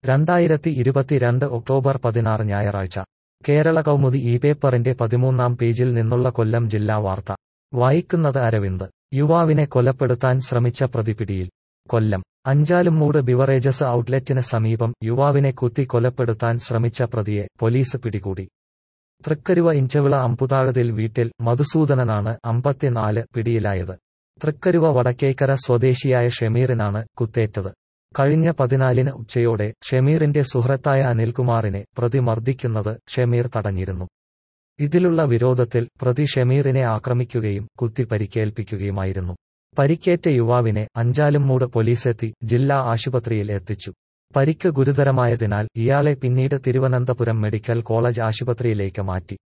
രണ്ടായിരത്തി ഇരുപത്തിരണ്ട് ഒക്ടോബർ പതിനാറ് ഞായറാഴ്ച കേരള കൗമുദി ഈ പേപ്പറിന്റെ പതിമൂന്നാം പേജിൽ നിന്നുള്ള കൊല്ലം ജില്ലാ വാർത്ത വായിക്കുന്നത് അരവിന്ദ് യുവാവിനെ കൊലപ്പെടുത്താൻ ശ്രമിച്ച പ്രതി പിടിയിൽ കൊല്ലം അഞ്ചാലുംമൂട് ബിവറേജസ് ഔട്ട്ലെറ്റിന് സമീപം യുവാവിനെ കുത്തി കൊലപ്പെടുത്താൻ ശ്രമിച്ച പ്രതിയെ പോലീസ് പിടികൂടി തൃക്കരുവ ഇഞ്ചവിള അമ്പുതാഴതിൽ വീട്ടിൽ മധുസൂദനനാണ് അമ്പത്തിനാല് പിടിയിലായത് തൃക്കരുവ വടക്കേക്കര സ്വദേശിയായ ഷമീറിനാണ് കുത്തേറ്റത് കഴിഞ്ഞ പതിനാലിന് ഉച്ചയോടെ ഷമീറിന്റെ സുഹൃത്തായ അനിൽകുമാറിനെ പ്രതി മർദ്ദിക്കുന്നത് ഷമീർ തടഞ്ഞിരുന്നു ഇതിലുള്ള വിരോധത്തിൽ പ്രതി ഷമീറിനെ ആക്രമിക്കുകയും കുത്തി പരിക്കേൽപ്പിക്കുകയുമായിരുന്നു പരിക്കേറ്റ യുവാവിനെ അഞ്ചാലുംമൂട് പോലീസെത്തി ജില്ലാ ആശുപത്രിയിൽ എത്തിച്ചു പരിക്ക് ഗുരുതരമായതിനാൽ ഇയാളെ പിന്നീട് തിരുവനന്തപുരം മെഡിക്കൽ കോളേജ് ആശുപത്രിയിലേക്ക് മാറ്റി